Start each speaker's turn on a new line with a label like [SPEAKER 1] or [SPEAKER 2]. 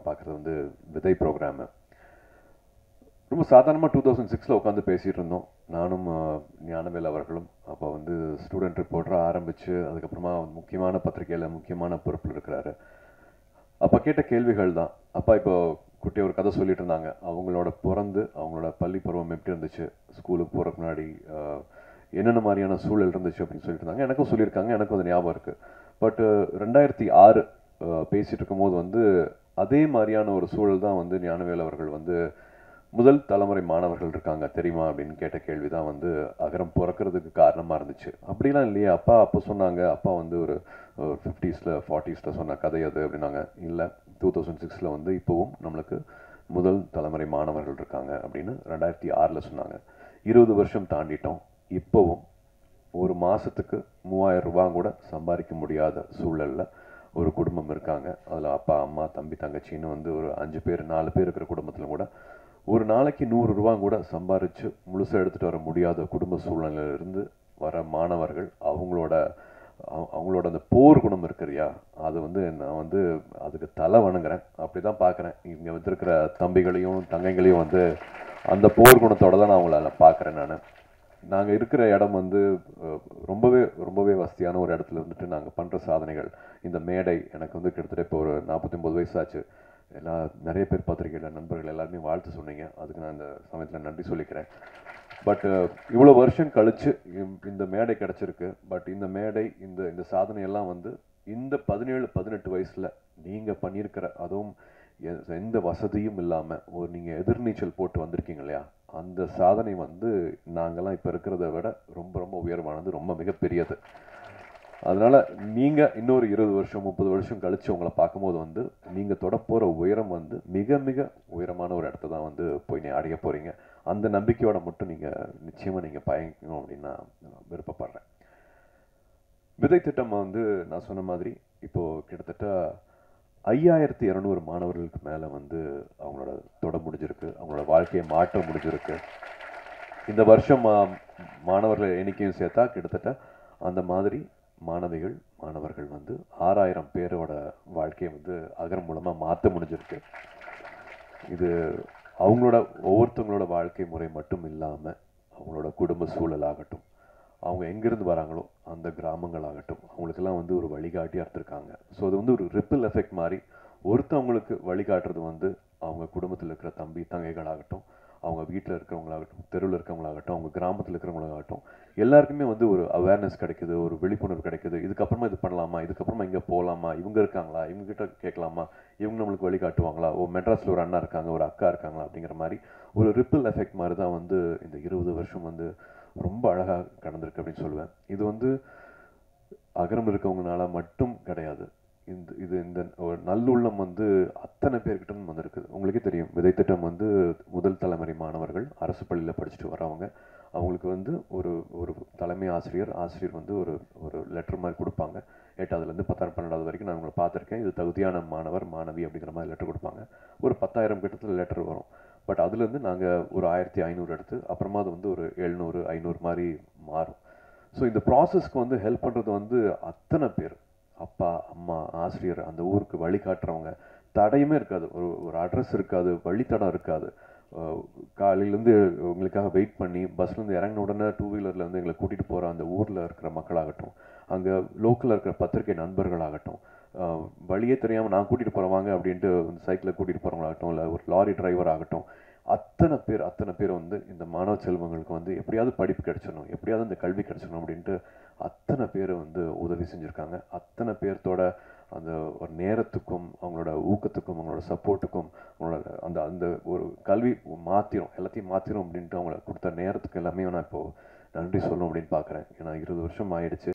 [SPEAKER 1] பார்க்குறது வந்து விதை ப்ரோக்ராமு ரொம்ப சாதாரணமாக டூ தௌசண்ட் சிக்ஸில் உட்காந்து பேசிகிட்டு இருந்தோம் நானும் அஹ், ஞானவேல் அவர்களும் அப்போ வந்து ஸ்டூடெண்ட் ரிப்போர்ட்டராக ஆரம்பித்து அதுக்கப்புறமா முக்கியமான பத்திரிக்கையில் முக்கியமான பொறுப்பில் இருக்கிறாரு அப்போ கேட்ட கேள்விகள் தான் அப்பா இப்போ குட்டி ஒரு கதை சொல்லிட்டு இருந்தாங்க அவங்களோட பிறந்து அவங்களோட பள்ளி பருவம் எப்படி இருந்துச்சு ஸ்கூலுக்கு போகிறதுக்கு முன்னாடி அஹ், என்னென்ன மாதிரியான சூழல் இருந்துச்சு அப்படின்னு சொல்லிட்டு இருந்தாங்க எனக்கும் சொல்லியிருக்காங்க எனக்கும் அது ஞாபகம் இருக்குது பட் ரெண்டாயிரத்தி ஆறு பேசிகிட்டு இருக்கும்போது வந்து அதே மாதிரியான ஒரு சூழல் தான் வந்து ஞானவேல் அவர்கள் வந்து முதல் தலைமுறை மாணவர்கள் இருக்காங்க தெரியுமா அப்படின்னு கேட்ட கேள்வி தான் வந்து அகரம் பிறக்கிறதுக்கு காரணமாக இருந்துச்சு அப்படிலாம் இல்லையா அப்பா அப்போ சொன்னாங்க அப்பா வந்து ஒரு ஃபிஃப்டீஸில் ஃபார்ட்டிஸில் சொன்ன கதை அது அப்படின்னாங்க இல்லை டூ தௌசண்ட் சிக்ஸில் வந்து இப்போவும் நம்மளுக்கு முதல் தலைமுறை மாணவர்கள் இருக்காங்க அப்படின்னு ரெண்டாயிரத்தி ஆறில் சொன்னாங்க இருபது வருஷம் தாண்டிட்டோம் இப்போவும் ஒரு மாதத்துக்கு மூவாயிரம் ரூபாய் கூட சம்பாதிக்க முடியாத சூழலில் ஒரு குடும்பம் இருக்காங்க அதில் அப்பா அம்மா தம்பி தங்கச்சின்னு வந்து ஒரு அஞ்சு பேர் நாலு பேர் இருக்கிற குடும்பத்தில் கூட ஒரு நாளைக்கு நூறு ரூபா கூட சம்பாரித்து முழுசாக எடுத்துகிட்டு வர முடியாத குடும்ப சூழ்நிலையிலிருந்து வர மாணவர்கள் அவங்களோட அவ- அவங்களோட அந்த போர் குணம் இருக்கிறியா அது வந்து நான் வந்து அதுக்கு தலை வணங்குறேன் அப்படி தான் பார்க்குறேன் இங்கே வந்திருக்கிற தம்பிகளையும் தங்கைகளையும் வந்து அந்த போர் குணத்தோட தான் நான் அவங்கள பார்க்குறேன் நான் நாங்கள் இருக்கிற இடம் வந்து அஹ், ரொம்பவே ரொம்பவே வசதியான ஒரு இடத்துல இருந்துட்டு நாங்கள் பண்ணுற சாதனைகள் இந்த மேடை எனக்கு வந்து கிட்டத்தட்ட இப்போ ஒரு நாற்பத்தொம்பது வயசாச்சு எல்லா நிறைய பேர் பத்திரிகையில் நண்பர்கள் எல்லாருமே வாழ்த்து சொன்னீங்க அதுக்கு நான் இந்த சமயத்தில் நன்றி சொல்லிக்கிறேன் பட் இவ்வளோ வருஷம் கழிச்சு இம்- இந்த மேடை கிடச்சிருக்கு பட் இந்த மேடை இந்த இந்த சாதனை எல்லாம் வந்து இந்த பதினேழு பதினெட்டு வயசில் நீங்கள் பண்ணியிருக்கிற அதுவும் எ- எந்த வசதியும் இல்லாமல் ஒரு நீங்கள் எதிர்நீச்சல் போட்டு வந்திருக்கீங்க இல்லையா அந்த சாதனை வந்து நாங்கெல்லாம் இப்போ இருக்கிறத விட ரொம்ப ரொம்ப உயர்வானது ரொம்ப மிகப்பெரியது அதனால நீங்க இன்னொரு இருபது வருஷம் முப்பது வருஷம் கழிச்சு உங்களை பார்க்கும்போது வந்து நீங்க தொட போற உயரம் வந்து மிக மிக உயரமான ஒரு இடத்த தான் வந்து போய் நீ அடைய போறீங்க அந்த நம்பிக்கையோட மட்டும் நீங்க நிச்சயமா நீங்க பயணிக்கணும் அப்படின்னு நான் விருப்பப்படுறேன் விதை திட்டம் வந்து நான் சொன்ன மாதிரி இப்போ கிட்டத்தட்ட ஐயாயிரத்தி இரநூறு மாணவர்களுக்கு மேலே வந்து அவங்களோட தொட முடிஞ்சிருக்கு அவங்களோட வாழ்க்கையை மாற்ற முடிஞ்சிருக்கு இந்த வருஷம் மா- மாணவர்கள் எண்ணிக்கையும் சேர்த்தா கிட்டத்தட்ட அந்த மாதிரி மாணவிகள் மாணவர்கள் வந்து ஆறாயிரம் பேரோட வாழ்க்கையை வந்து அகரம் மூலமாக மாற்ற முடிஞ்சிருக்கு இது அவங்களோட ஒவ்வொருத்தவங்களோட வாழ்க்கை முறை மட்டும் இல்லாமல் அவங்களோட குடும்ப சூழலாகட்டும் அவங்க எங்கேருந்து வராங்களோ அந்த கிராமங்களாகட்டும் அவங்களுக்கெல்லாம் வந்து ஒரு வழிகாட்டியாக இருந்திருக்காங்க ஸோ அது வந்து ஒரு ரிப்பிள் எஃபெக்ட் மாதிரி ஒருத்தவங்களுக்கு வழிகாட்டுறது வந்து அவங்க குடும்பத்தில் இருக்கிற தம்பி தங்கைகளாகட்டும் அவங்க வீட்டில் இருக்கிறவங்களாகட்டும் தெருவில் இருக்கிறவங்களாகட்டும் அவங்க கிராமத்தில் இருக்கிறவங்களாகட்டும் எல்லாருக்குமே வந்து ஒரு அவேர்னஸ் கிடைக்குது ஒரு விழிப்புணர்வு கிடைக்குது இதுக்கப்புறமா இது பண்ணலாமா இதுக்கப்புறமா இங்கே போகலாமா இவங்க இருக்காங்களா இவங்க கிட்ட கேட்கலாமா இவங்க நம்மளுக்கு வழிகாட்டுவாங்களா ஓ மெட்ராஸில் ஒரு அண்ணா இருக்காங்க ஒரு அக்கா இருக்காங்களா அப்படிங்கிற மாதிரி ஒரு ரிப்பிள் எஃபெக்ட் மாதிரி தான் வந்து இந்த இருபது வருஷம் வந்து ரொம்ப அழகாக கடந்திருக்கு அப்படின்னு சொல்லுவேன் இது வந்து அகரம் இருக்கவங்கனால மட்டும் கிடையாது இந்த இது இந்த ஒரு நல்லுள்ளம் வந்து அத்தனை பேர்கிட்ட இருந்து வந்திருக்குது உங்களுக்கே தெரியும் விதைத்திட்டம் வந்து முதல் தலைமுறை மாணவர்கள் அரசு பள்ளியில் படிச்சுட்டு வரவங்க அவங்களுக்கு வந்து ஒரு ஒரு தலைமை ஆசிரியர் ஆசிரியர் வந்து ஒரு ஒரு லெட்டர் மாதிரி கொடுப்பாங்க எட்டாவதுலேருந்து பத்தாயிரம் பன்னெண்டாவது வரைக்கும் நான் உங்களை பார்த்துருக்கேன் இது தகுதியான மாணவர் மாணவி அப்படிங்கிற மாதிரி லெட்டர் கொடுப்பாங்க ஒரு பத்தாயிரம் கிட்டத்தில் லெட்டர் வரும் பட் அதுலேருந்து நாங்கள் ஒரு ஆயிரத்தி ஐநூறு எடுத்து அப்புறமா அது வந்து ஒரு எழுநூறு ஐநூறு மாதிரி மாறும் ஸோ இந்த ப்ராசஸ்க்கு வந்து ஹெல்ப் பண்ணுறது வந்து அத்தனை பேர் அப்பா அம்மா ஆசிரியர் அந்த ஊருக்கு வழிகாட்டுறவங்க தடையுமே இருக்காது ஒரு ஒரு அட்ரஸ் இருக்காது வழித்தடம் இருக்காது அஹ் காலையிலேருந்து உங்களுக்காக வெயிட் பண்ணி பஸ்லேருந்து இறங்கின உடனே டூ வீலரில் வந்து எங்களை கூட்டிகிட்டு போகிற அந்த ஊரில் இருக்கிற மக்களாகட்டும் அங்கே லோக்கலில் இருக்கிற பத்திரிகை நண்பர்களாகட்டும் அஹ் வழியே தெரியாமல் நான் கூட்டிகிட்டு போகிறவாங்க அப்படின்ட்டு சைக்கிளில் கூட்டிகிட்டு போகிறவங்களாகட்டும் இல்லை ஒரு லாரி டிரைவர் ஆகட்டும் அத்தனை பேர் அத்தனை பேர் வந்து இந்த மாணவ செல்வங்களுக்கு வந்து எப்படியாவது படிப்பு கிடைச்சிடணும் எப்படியாவது இந்த கல்வி கிடைச்சிடணும் அப்படின்ட்டு அத்தனை பேர் வந்து உதவி செஞ்சுருக்காங்க அத்தனை பேர்த்தோட அந்த ஒரு நேரத்துக்கும் அவங்களோட ஊக்கத்துக்கும் அவங்களோட சப்போர்ட்டுக்கும் அவங்களோட அந்த அந்த ஒரு கல்வி மாற்றிரும் எல்லாத்தையும் மாற்றிரும் அப்படின்ட்டு அவங்கள கொடுத்த நேரத்துக்கு எல்லாமே நான் இப்போது நன்றி சொல்லணும் அப்படின்னு பார்க்குறேன் ஏன்னா இருபது வருஷம் ஆயிடுச்சு